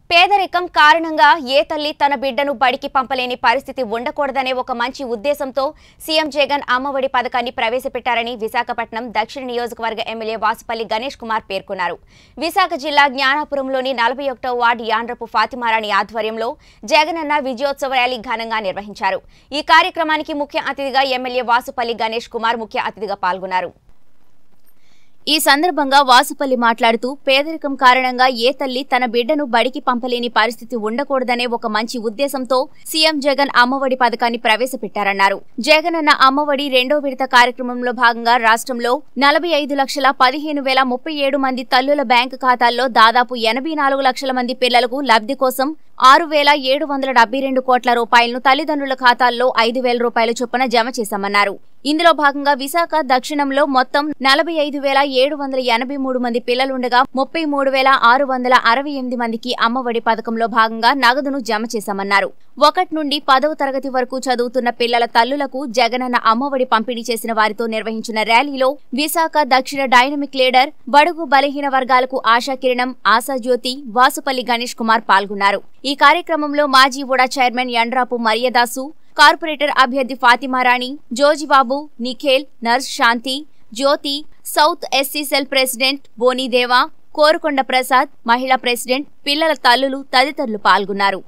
పేదరికం కారణంగా ఏ తల్లి తన బిడ్డను బడికి పంపలేని పరిస్థితి ఉండకూడదనే ఒక మంచి ఉద్దేశంతో సీఎం జగన్ అమ్మఒడి పథకాన్ని ప్రవేశపెట్టారని విశాఖపట్నం దక్షిణ నియోజకవర్గ ఎమ్మెల్యే వాసుపల్లి గణేష్ కుమార్ పేర్కొన్నారు విశాఖ జిల్లా జ్ఞానాపురంలోని నలభై ఒకటో వార్డు యాండ్రపు ఫాతిమారాణి ఆధ్వర్యంలో జగనన్న విజయోత్సవ ర్యాలీ ఘనంగా నిర్వహించారు ఈ కార్యక్రమానికి ముఖ్య అతిథిగా ఎమ్మెల్యే వాసుపల్లి గణేష్ కుమార్ ముఖ్య అతిథిగా పాల్గొన్నారు ఈ సందర్భంగా వాసుపల్లి మాట్లాడుతూ పేదరికం కారణంగా ఏ తల్లి తన బిడ్డను బడికి పంపలేని పరిస్థితి ఉండకూడదనే ఒక మంచి ఉద్దేశంతో సీఎం జగన్ అమ్మఒడి పథకాన్ని ప్రవేశపెట్టారన్నారు జగనన్న అమ్మఒడి రెండో విడత కార్యక్రమంలో భాగంగా రాష్ట్రంలో నలభై ఐదు లక్షల పదిహేను వేల ముప్పై ఏడు మంది తల్లుల బ్యాంకు ఖాతాల్లో దాదాపు ఎనభై నాలుగు లక్షల మంది పిల్లలకు లబ్ధి కోసం ఆరు వేల ఏడు వందల డెబ్బై రెండు కోట్ల రూపాయలను తల్లిదండ్రుల ఖాతాల్లో ఐదు వేల రూపాయల చొప్పున జమ చేశామన్నారు ఇందులో భాగంగా విశాఖ దక్షిణంలో మొత్తం నలభై ఐదు వేల ఏడు వందల ఎనభై మూడు మంది పిల్లలుండగా ముప్పై మూడు వేల ఆరు వందల అరవై ఎనిమిది మందికి అమ్మఒడి పథకంలో భాగంగా నగదును జమ చేశామన్నారు ఒకటి నుండి పదవ తరగతి వరకు చదువుతున్న పిల్లల తల్లులకు జగనన్న అమ్మఒడి పంపిణీ చేసిన వారితో నిర్వహించిన ర్యాలీలో విశాఖ దక్షిణ డైనమిక్ లీడర్ బడుగు బలహీన వర్గాలకు ఆశాకిరణం ఆశాజ్యోతి వాసుపల్లి గణేష్ కుమార్ పాల్గొన్నారు ఈ కార్యక్రమంలో మాజీ UDA chairman Yendrapu Mariyadasu corporator అభ్యర్థి ఫాతిమారాణి జోజిబాబు నిఖేల్ నర్స్ Shanti Jyothi south SC cell president Bonideva Korukonda Prasad మహిళా ప్రెసిడెంట్ పిల్లల తల్లులు తదితరులు పాల్గొన్నారు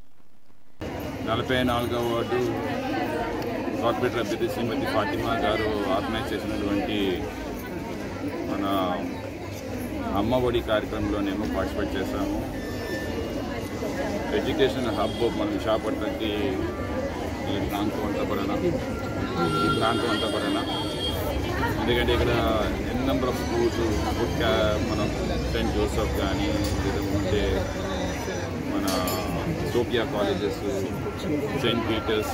నలభై నాలుగవ వార్డు కార్పొరేటర్ అభ్యర్థి శ్రీమతి ఫాతిమా గారు ఆర్గనైజ్ చేసినటువంటి మన అమ్మ ఒడి కార్యక్రమంలోనేమో పార్టిసిపేట్ చేశాము ఎడ్యుకేషన్ హబ్ మన విశాఖపట్నంకి ఈ ప్రాంతం అంతా కూడా ఈ ప్రాంతం అంతా కూడా ఎందుకంటే ఇక్కడ ఎన్ నెంబర్ ఆఫ్ స్కూల్స్ ఫుడ్ క్యా మన సెయింట్ జోసఫ్ కానీ లేదంటే మన Sophia colleges saint Peter's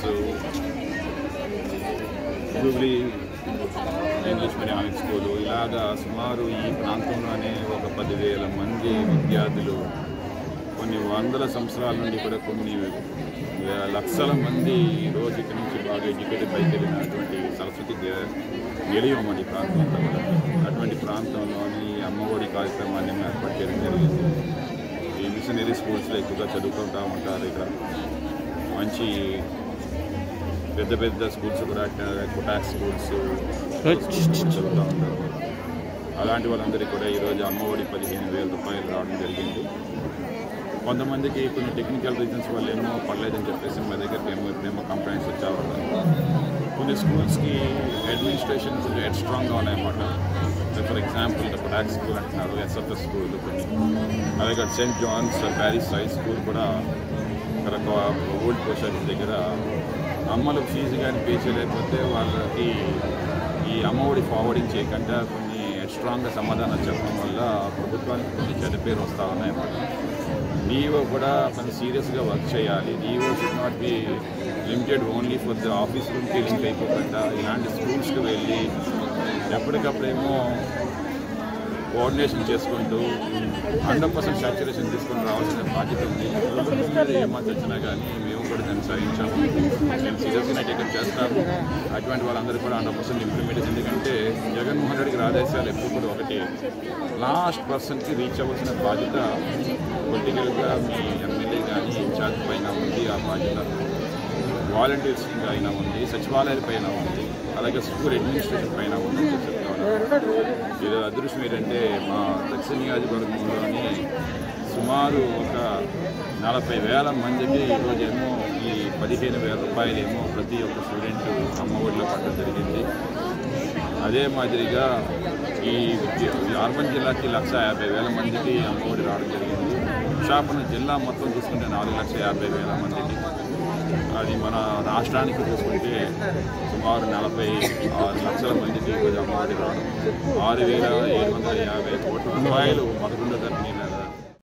jubilee English medium high school ఇలాగా సుమారు ఈ ప్రాంతంలోనే ఒక పదివేల మంది విద్యార్థులు కొన్ని వందల సంవత్సరాల నుండి కూడా కొన్ని వే- లక్షల మంది ఈ రోజు ఇక్కడి నుంచి బాగా ఎడ్యుకేటెడ్ పైకి వెళ్ళినటువంటి సరస్వతి గే- నిలయం అది ఈ ప్రాంతం అంతా కూడా అటువంటి ప్రాంతంలోని ఈ అమ్మఒడి కార్యక్రమాన్ని మేము ఏర్పాటు చేయడం జరిగింది ఈ మిషనరీ స్కూల్స్లో ఎక్కువగా చదువుకుంటూ ఉంటారు ఇక్కడ మంచి పెద్ద పెద్ద స్కూల్స్ కూడా కుటాక్ స్కూల్స్ చదువుతూ ఉంటారు అలాంటి వాళ్ళందరికీ కూడా ఈరోజు అమ్మఒడి పదిహేను వేల రూపాయలు రావడం జరిగింది కొంతమందికి కొన్ని టెక్నికల్ రీజన్స్ వల్ల ఏమో పడలేదని చెప్పేసి మా దగ్గరికి ఏమో ఇప్పుడేమో కంప్లైంట్స్ వచ్చేవాళ్ళు కొన్ని స్కూల్స్కి అడ్మినిస్ట్రేషన్స్ రేట్ స్ట్రాంగ్గా ఉన్నాయన్నమాట ఫర్ ఎగ్జాంపుల్ కుటాక్ స్కూల్ అంటున్నారు ఎస్ఎఫ్ఎస్ స్కూల్ కొన్ని అలాగే saint John's Paris high school కూడా ఇక్కడ ఓల్డ్ పోస్ట్ ఆఫీస్ దగ్గర అమ్మలు ఫీజు కానీ పే చేయలేకపోతే వాళ్ళకి ఈ అమ్మఒడి ఫార్వర్డింగ్ చేయకుండా కొన్ని స్ట్రాంగ్గా సమాధానం చెప్పడం వల్ల ప్రభుత్వానికి కొన్ని చెడ్డ పేరు వస్తూ ఉన్నాయన్నమాట డిఓ కూడా కొంచెం సీరియస్గా వర్క్ చేయాలి DO should not be limited only for the office రూమ్కి లింక్ అయిపోకుండా ఇలాంటి స్కూల్స్కి వెళ్ళి ఎప్పటికప్పుడేమో కోఆర్డినేషన్ చేసుకుంటూ హండ్రెడ్ పర్సెంట్ సాచురేషన్ తీసుకొని రావాల్సిన బాధ్యత ఉంది ప్రభుత్వం మీద ఏమాత్రం వచ్చినా కానీ మేము కూడా దాన్ని సాధించాము మేము సీరియస్గా టేకప్ చేస్తాము అటువంటి వాళ్ళందరూ కూడా హండ్రెడ్ పర్సెంట్ ఇంప్లిమెంటేషన్ ఎందుకంటే జగన్మోహన్ రెడ్డి గారి ఆదేశాలు ఎప్పుడు కూడా ఒకటి లాస్ట్ పర్సన్కి రీచ్ అవ్వాల్సిన బాధ్యత పొలిటికల్గా మీ ఎమ్మెల్యే కానీ ఇన్ఛార్జ్ పైన ఉంది ఆ బాధ్యత వాలంటీర్స్ పైన ఉంది సచివాలయాల పైన ఉంది అలాగే స్కూల్ అడ్మినిస్ట్రేషన్ పైన ఉంది అని చెప్పి చెప్తా ఉన్నారు ఇది అదృష్టం ఏంటంటే మా దక్షిణ నియోజకవర్గంలోని సుమారు ఒక నలభై వేల మందికి ఈరోజేమో ఈ పదిహేను వేల రూపాయలేమో ప్రతి ఒక్క స్టూడెంట్ అమ్మఒడిలో పట్టడం జరిగింది అదే మాదిరిగా ఈ విద్య- ఈ అర్బన్ జిల్లాకి లక్ష యాభై వేల మందికి అమ్మఒడి రావడం జరిగింది విశాఖపట్నం జిల్లా మొత్తం చూసుకుంటే నాలుగు లక్షల యాభై వేల మందికి అది మన రాష్ట్రానికి చూసుకుంటే సుమారు నలభై ఆరు లక్షల మందికి ఈరోజు అమ్మఒడి రావడం ఆరు వేల ఏడు వందల యాభై కోట్ల రూపాయలు పదకొండో తరగతి